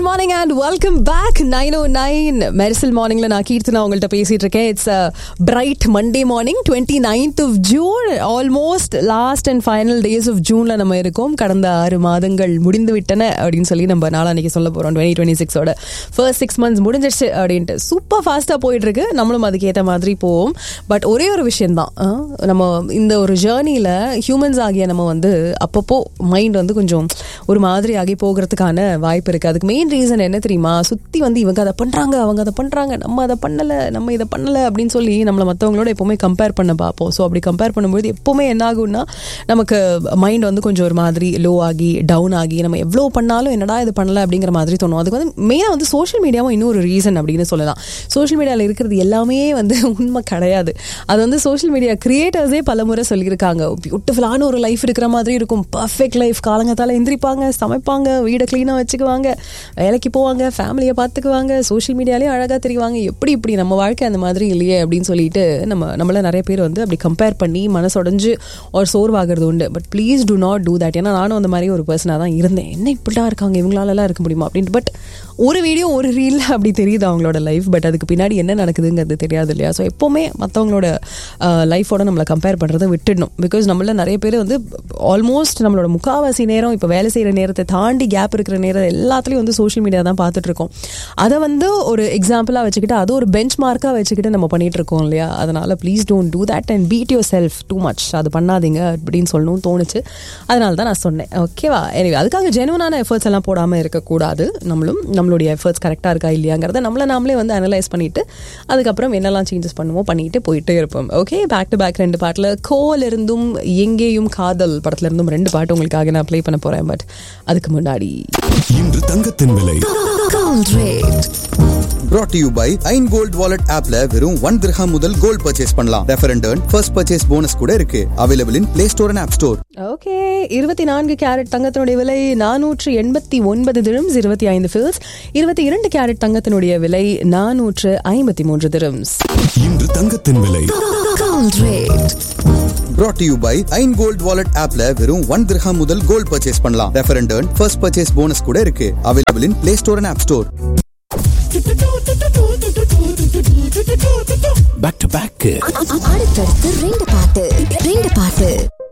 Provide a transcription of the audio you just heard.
Good morning and welcome back nine o nine Mersal மார்னிங்ல நான் கீர்த்தனா உங்கள்கிட்ட பேசிட்டு இருக்கேன் it's bright Monday morning twenty ninth of June almost last and final days of ஜூன்ல நம்ம இருக்கோம் கடந்த ஆறு மாதங்கள் முடிந்து விட்டன அப்படின்னு சொல்லி நம்ம நாளான்னைக்கு சொல்ல போறோம் டுவெண்ட்டி டுவெண்ட்டி சிக்ஸோட ஃபர்ஸ்ட் சிக்ஸ் மந்த்ஸ் முடிஞ்சிருச்சு அப்படின்ட்டு சூப்பர் ஃபாஸ்டா போயிட்டு இருக்கு நம்மளும் அதுக்கேற்ற மாதிரி போவோம் பட் ஒரே ஒரு விஷயம் தான் நம்ம இந்த ஒரு ஜேர்னியில ஹியூமன்ஸ் ஆகிய நம்ம வந்து அப்பப்போ மைண்ட் வந்து கொஞ்சம் ஒரு மாதிரி ஆகி போகிறதுக்கான வாய்ப்பு இருக்கு அதுக்கு மெயின் ரீசன் என்ன தெரியுமா சுத்தி வந்து இவங்க அதை பண்றாங்க அவங்க அதை பண்றாங்க நம்ம அதை பண்ணல நம்ம இதை பண்ணல அப்படின்னு சொல்லி நம்மளை மற்றவங்களோட எப்பவுமே கம்பேர் பண்ண பார்ப்போம் ஸோ அப்படி கம்பேர் பண்ணும்போது எப்பவுமே என்ன ஆகும்னா நமக்கு மைண்ட் வந்து கொஞ்சம் ஒரு மாதிரி லோ ஆகி டவுன் ஆகி நம்ம எவ்வளோ பண்ணாலும் என்னடா இது பண்ணல அப்படிங்கிற மாதிரி தோணும் அதுக்கு வந்து மெயினாக வந்து சோஷியல் மீடியாவும் இன்னொரு ரீசன் அப்படின்னு சொல்லலாம் சோஷியல் மீடியாவில் இருக்கிறது எல்லாமே வந்து உண்மை கிடையாது அது வந்து சோஷியல் மீடியா கிரியேட்டர்ஸே பல முறை சொல்லியிருக்காங்க பியூட்டிஃபுல்லான ஒரு லைஃப் இருக்கிற மாதிரி இருக்கும் பர்ஃபெக்ட் லைஃப் காலங்கத்தால் எந்திரிப்பாங்க சமைப்பாங்க வீடை க்ளீனாக வச்சுக்குவாங்க வேலைக்கு போவாங்க ஃபேமிலியை பார்த்துக்குவாங்க சோஷியல் மீடியாலேயும் அழகாக தெரிவாங்க எப்படி இப்படி நம்ம வாழ்க்கை அந்த மாதிரி இல்லையே அப்படின்னு சொல்லிட்டு நம்ம நம்மள நிறைய பேர் வந்து அப்படி கம்பேர் பண்ணி மனசுடைஞ்சு ஒரு சோர்வாகிறது உண்டு but please do not do that ஏன்னா நானும் அந்த மாதிரி ஒரு பர்சனாக தான் இருந்தேன் என்ன இப்படிலாம் இருக்காங்க இவங்களாலலாம் இருக்க முடியுமா அப்படின்ட்டு பட் ஒரு வீடியோ ஒரு ரீல் அப்படி தெரியுது அவங்களோட லைஃப் பட் அதுக்கு பின்னாடி என்ன நடக்குதுங்கிறது தெரியாது இல்லையா ஸோ எப்போவுமே மற்றவங்களோட லைஃபோட நம்மளை கம்பேர் பண்ணுறதை விட்டுடணும் பிகாஸ் நம்மள நிறைய பேர் வந்து ஆல்மோஸ்ட் நம்மளோட முக்காவாசி நேரம் இப்போ வேலை செய்கிற நேரத்தை தாண்டி கேப் இருக்கிற நேரம் எல்லாத்துலேயும் வந்து சோஷியல் மீடியா தான் பார்த்துட்டு இருக்கோம் அதை வந்து ஒரு எக்ஸாம்பிளாக வச்சுக்கிட்டு அதை ஒரு பெஞ்ச் மார்க்காக வச்சுக்கிட்டு நம்ம பண்ணிட்டு இருக்கோம் இல்லையா அதனால please don't do that and beat yourself too much அது பண்ணாதீங்க அப்படின்னு சொல்லணும் தோணுச்சு அதனால தான் நான் சொன்னேன் ஓகேவா எனவே அதுக்காக ஜெனுவனான எஃபர்ட்ஸ் எல்லாம் போடாமல் இருக்கக்கூடாது நம்மளும் நம்மளுடைய எஃபர்ட்ஸ் கரெக்டாக இருக்கா இல்லையாங்கிறத நம்மளை நாமளே வந்து அனலைஸ் பண்ணிட்டு அதுக்கப்புறம் என்னெல்லாம் சேஞ்சஸ் பண்ணுமோ பண்ணிட்டு போயிட்டே இருப்போம் ஓகே பேக் டு பேக் ரெண்டு பாட்டில் கோல் இருந்தும் எங்கேயும் காதல் படத்துல இருந்தும் ரெண்டு பாட்டு உங்களுக்காக நான் ப்ளே பண்ண போறேன் பட் அதுக்கு முன்னாடி இன்று தங்கத்தின் விலை Gold rate. brought to you by ஐன் கோல்ட் வாலெட் ஆப்ல வெறும் ஒன் திரஹாம் முதல் கோல்ட் பர்ச்சேஸ் பண்ணலாம் refer and first purchase bonus கூட இருக்கு available in play store and app store okay இருபத்தி நான்கு கேரட் தங்கத்தினுடைய விலை நானூற்று எண்பத்தி ஒன்பது திரம்ஸ் இருபத்தி ஐந்து ஃபில்ஸ் இருபத்தி இரண்டு கேரட் தங்கத்தினுடைய விலை நானூற்று ஐம்பத்தி மூன்று திரம்ஸ் இன்று தங்கத்தின் விலை Gold rate. brought to you by ஐன் கோல்ட் வாலெட் ஆப்ல வெறும் ஒன் திரஹாம் முதல் கோல்ட் பர்ச்சேஸ் பண்ணலாம் refer and first purchase bonus கூட இருக்கு available in play store and app store back to back அடுத்தடுத்து ரெண்டு பாட்டு ரெண்டு பாட்டு